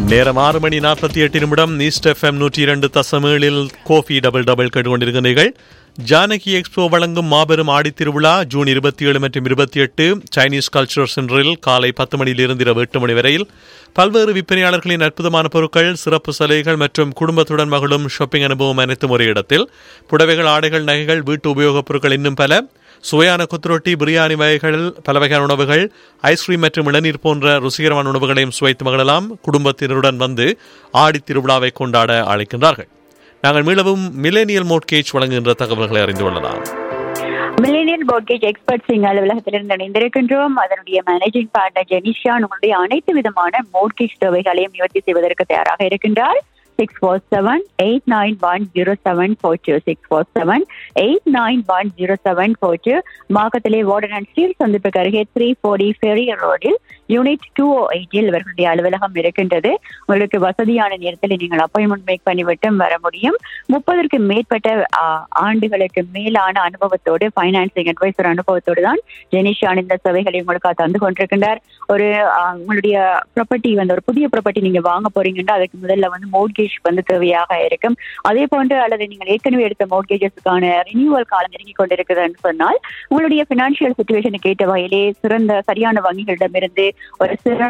நேரம் ஆறு மணி நாற்பத்தி எட்டு நிமிடம் நீஸ்ட் எஃப்எம் நூற்றி இரண்டு தசமேழில் கோஃபி டபுள் டபுள் கேட்டுக்கொண்டிருக்கிறீர்கள் ஜானகி எக்ஸ்போ வழங்கும் மாபெரும் ஆடித்திருவிழா ஜூன் இருபத்தி ஏழு மற்றும் இருபத்தி எட்டு சைனீஸ் கல்ச்சரல் சென்டரில் காலை பத்து மணியிலிருந்து இரவு எட்டு மணி வரையில் பல்வேறு விற்பனையாளர்களின் அற்புதமான பொருட்கள் சிறப்பு சலுகைகள் மற்றும் குடும்பத்துடன் மகளும் ஷாப்பிங் அனுபவம் அனைத்தும் ஒரே இடத்தில் புடவைகள் ஆடைகள் நகைகள் வீட்டு உபயோகப் பொருட்கள் இன்னும் பல சுவையான கொத்துரொட்டி பிரியாணி வகைகள் பல வகையான உணவுகள் ஐஸ்கிரீம் மற்றும் இளநீர் போன்ற ருசிகரமான உணவுகளையும் சுவைத்து மகிழலாம் குடும்பத்தினருடன் வந்து ஆடித் திருவிழாவை கொண்டாட அழைக்கின்றார்கள் நாங்கள் மீளவும் மிலேனியல் மோட்கேஜ் வழங்குகின்ற தகவல்களை அறிந்து கொள்ளலாம் மில்லேனியல் மோர்கேஜ் எக்ஸ்பர்ட்ஸ் இங்க அலுவலகத்திலிருந்து இணைந்திருக்கின்றோம் அதனுடைய மேனேஜிங் பார்ட்னர் ஜெனிஷா உங்களுடைய அனைத்து விதமான மோர்கேஜ் தேவைகளையும் நிவர்த்தி செய்வதற்கு தயாராக இருக்கின்றார் six four seven eight nine one zero seven four two six four seven eight nine one zero seven four two மாக்கத்திலே வார்டன் அண்ட் ஸ்டீல் சந்திப்புக்கு அருகே த்ரீ ஃபோர்டி ஃபெரியர் ரோடில் யூனிட் டூ ஓ எயிட்டில் இவர்களுடைய அலுவலகம் இருக்கின்றது உங்களுக்கு வசதியான நேரத்தில் நீங்கள் அப்பாயின்மெண்ட் மேக் பண்ணிவிட்டு வர முடியும் முப்பதற்கு மேற்பட்ட ஆ, ஆண்டுகளுக்கு மேலான அனுபவத்தோடு ஃபைனான்சிங் அட்வைசர் அனுபவத்தோடு தான் ஜெனிஷான் இந்த சேவைகளை உங்களுக்கு தந்து கொண்டிருக்கின்றார் ஒரு ஆ, உங்களுடைய ப்ராப்பர்ட்டி வந்து ஒரு புதிய ப்ராப்பர்ட்டி நீங்க வாங்க போறீங்கன்னா அதுக்கு முதல்ல வந்து மோட்கேஜ் வந்து தேவையாக இருக்கும் அதே போன்று அல்லது நீங்கள் ஏற்கனவே எடுத்த மோட்கேஜஸ்க்கான ரினியூவல் காலம் நெருங்கி கொண்டிருக்குதுன்னு சொன்னால் உங்களுடைய பினான்சியல் சுச்சுவேஷனுக்கு ஏற்ற வகையிலே சிறந்த சரியான வங்கிகளிடமிருந்து ஒரு சிறந்த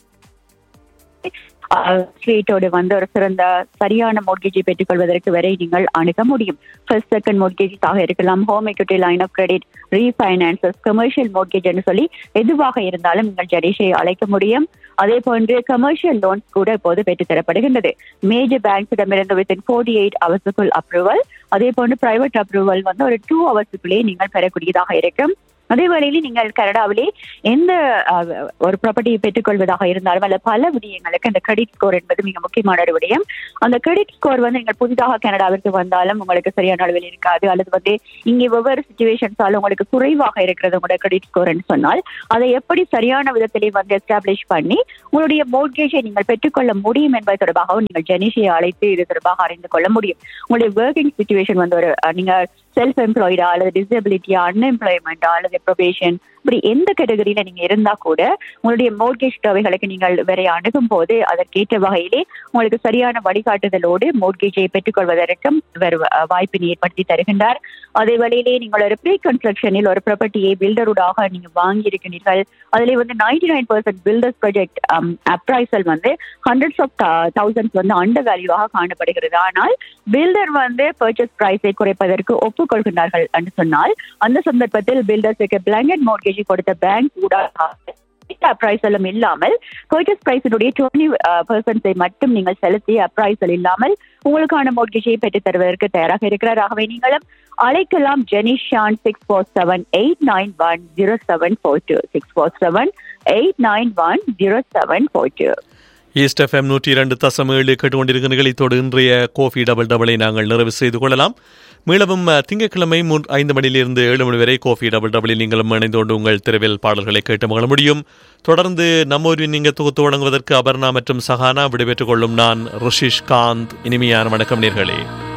ஸ்ட்ரீட்டோடு வந்து ஒரு சிறந்த சரியான மோட்கேஜை பெற்றுக்கொள்வதற்கு வரை நீங்கள் அணுக முடியும் ஃபர்ஸ்ட் செகண்ட் மோட்கேஜஸாக இருக்கலாம் home equity line of credit refinances commercial mortgage என்று சொல்லி எதுவாக இருந்தாலும் நீங்கள் ஜடேஷை அழைக்க முடியும் அதே போன்று கமர்ஷியல் லோன்ஸ் கூட இப்போது பெற்றுத் தரப்படுகின்றது மேஜர் பேங்க்ஸிடமிருந்து வித்தின் ஃபோர்ட்டி எயிட் ஹவர்ஸுக்குள் அப்ரூவல் அதே போன்று பிரைவேட் அப்ரூவல் வந்து ஒரு டூ ஹவர்ஸுக்குள்ளே நீங்கள் பெறக்கூடியதாக இருக்கும் அதே வேளையில் நீங்கள் கனடாவிலே எந்த அஹ், ஒரு ப்ராப்பர்ட்டியை பெற்றுக்கொள்வதாக இருந்தாலும் அல்ல பல விடயங்களுக்கு அந்த கிரெடிட் ஸ்கோர் என்பது மிக முக்கியமான ஒரு விடயம் அந்த கிரெடிட் ஸ்கோர் வந்து நீங்கள் புதிதாக கனடாவிற்கு வந்தாலும் உங்களுக்கு சரியான அளவில் இருக்காது அல்லது வந்து இங்கே ஒவ்வொரு சுச்சுவேஷன்ஸாலும் உங்களுக்கு குறைவாக இருக்கிறது உங்களோட கிரெடிட் ஸ்கோர்னு சொன்னால் அதை எப்படி சரியான விதத்திலே வந்து எஸ்டாப்ளிஷ் பண்ணி உங்களுடைய மோட்கேஜை நீங்கள் பெற்றுக்கொள்ள முடியும் என்பது தொடர்பாகவும் நீங்கள் ஜெனிஷியை அழைத்து இது தொடர்பாக அறிந்து கொள்ள முடியும் உங்களுடைய ஒர்க்கிங் சுச்சுவேஷன் வந்து ஒரு அஹ், நீங்க செல்ஃப் எம்ப்ளாய்டா அல்லது டிசபிலிட்டியா அன்எம்ப்ளாய்மெண்டா அல்லது ப்ரொபேஷன் இப்படி எந்த கேட்டகரியில நீங்க இருந்தா கூட உங்களுடைய மோட்கேஜ் தேவைகளுக்கு நீங்கள் வேற அணுகும் போது அதற்கேற்ற வகையிலே உங்களுக்கு சரியான வழிகாட்டுதலோடு மோட்கேஜை பெற்றுக்கொள்வதற்கும் இவர் அஹ், வாய்ப்பினை ஏற்படுத்தி தருகின்றார் அதே வழியிலே நீங்கள் ஒரு ப்ரீ கன்ஸ்ட்ரக்ஷனில் ஒரு ப்ராப்பர்ட்டியை பில்டருடாக நீங்க வாங்கி இருக்கிறீர்கள் அதிலே வந்து ninety nine percent builders project appraisal வந்து ஹண்ட்ரட்ஸ் ஆஃப் தௌசண்ட்ஸ் வந்து அண்டர் வேல்யூவாக காணப்படுகிறது ஆனால் பில்டர் வந்து பர்ச்சேஸ் பிரைஸை குறைப்பதற்கு ஒப்புக்கொள்கின்றார்கள் என்று சொன்னால் அந்த சந்தர்ப்பத்தில் பில்டர்ஸுக்கு பிளாங்கெட் மோட்கேஜை கொடுத்த பேங்க் ஊடாக அப்ரைசலும் இல்லாமல் பர்ச்சேஸ் பிரைஸினுடைய டுவெண்ட்டி பர்சன்டை மட்டும் நீங்கள் செலுத்தி அப்ரைசல் இல்லாமல் உங்களுக்கான மோட்கேஜை பெற்றுத் தருவதற்கு தயாராக இருக்கிறார் ஆகவே நீங்களும் அழைக்கலாம் Jenishan six four seven eight nine one zero seven four two six four seven eight nine one zero seven four two east FM நூற்றி இரண்டு தசம் ஏழு கேட்டுக்கொண்டிருக்கிறீர்கள் இத்தோடு இன்றைய கோஃபி டபுள் டபுளை நாங்கள் நிறைவு செய்து கொள்ளலாம் மீளவும் அஹ், திங்கட்கிழமை மூன் ஐந்து மணியிலிருந்து ஏழு மணி வரை கோஃபி டபுள் டபுளில் நீங்களும் இணைந்து கொண்டு உங்கள் தெருவில் பாடல்களை கேட்டு மகிழ முடியும் தொடர்ந்து நம்மூரின் நீங்கள் தொகுத்து வழங்குவதற்கு அபர்ணா மற்றும் சஹானா விடைபெற்றுக் கொள்ளும் நான் ரிஷிஷ் காந்த் இனிமையான வணக்கம் நேர்களே